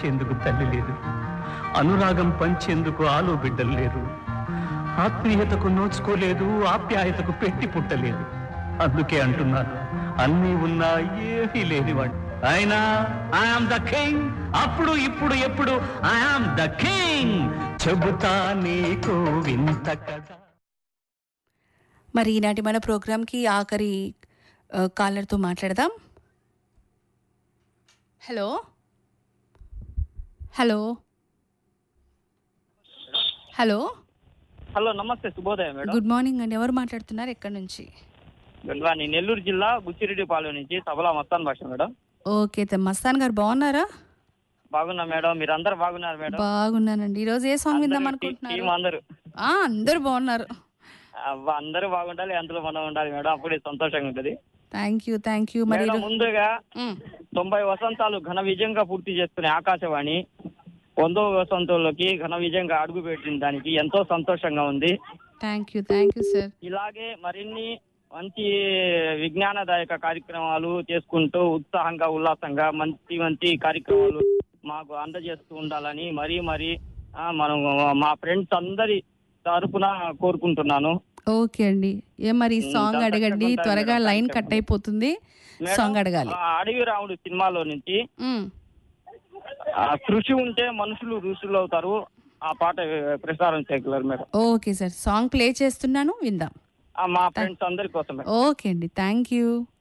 ఓదార్చేందుకు తల్లి లేదు అనురాగం పంచేందుకు ఆలో బిడ్డలు లేరు ఆత్మీయతకు నోచుకోలేదు ఆప్యాయతకు పెట్టి పుట్టలేదు అందుకే అంటున్నాను అన్నీ ఉన్నా ఏమీ లేనివాడు అయినా ఐఆమ్ ద కింగ్ అప్పుడు ఇప్పుడు ఎప్పుడు ఐఆమ్ ద కింగ్ చెబుతా నీకు వింత కదా మరి ఈనాటి మన ప్రోగ్రామ్కి ఆఖరి ఆ, కాలర్తో మాట్లాడదాం హలో హలో హలో హలో నమస్తే శుభోదయం మేడం గుడ్ మార్నింగ్ అండి ఎవరు మాట్లాడుతున్నారు ఎక్కడి నుంచి నేను నెల్లూరు జిల్లా బుచ్చిరెడ్డిపాలెం నుంచి తబలా మస్తాన్ భాష మేడం ఓకే త- మస్తాన్ గారు బాగున్నారా బాగున్నా మేడం మీరు అందరు బాగున్నారు మేడం బాగున్నానండి ఈరోజు ఏ సాంగ్ విందాం అందరూ టీ- అనుకుంటున్నారు టీం అందరూ ఆ, అందరూ బాగున్నారు అవ్వ, అందరూ బాగుండాలి అందులో మనం ఉండాలి మేడం అప్పుడే సంతోషంగా ఉంటది థ్యాంక్ యూ థ్యాంక్ యూ మరి మేడం ఈరో- ముందుగా మ్, తొంభై వసంతాలు ఘన విజయంగా పూర్తి చేసుకునే ఆకాశవాణి వందో వసంతంలోకి ఘన విజయంగా అడుగు పెట్టిన దానికి ఎంతో సంతోషంగా ఉంది thank you thank you sir ఇలాగే మరిన్ని మంచి విజ్ఞానదాయక కార్యక్రమాలు చేసుకుంటూ ఉత్సాహంగా ఉల్లాసంగా మంచి మంచి కార్యక్రమాలు మాకు అందజేస్తూ ఉండాలని మరీ మరీ ఆ, మనం మా ఫ్రెండ్స్ అందరి తరపున కోరుకుంటున్నాను ఓకే అండి ఏ మరి ఈ మ్, సాంగ్ చాలా అడగండి కష్టపడ్డాను త్వరగా మేడం, లైన్ థాంక్స్ కట్ అయిపోతుంది మేడం, సాంగ్ అడగాలి ఆ, అడవి రాముడు సినిమాలో నుంచి మ్, ఆ, కృషి ఉంటే మనుషులు ఋషులు అవుతారు ఆ పాట ప్రసారం చేయగలరు madam okay sir song play చేస్తున్నాను విందాం ఆ, మా ఫ్రెండ్స్ అందరి కోసం మేడం ఓకే అండి థ్యాంక్ యూ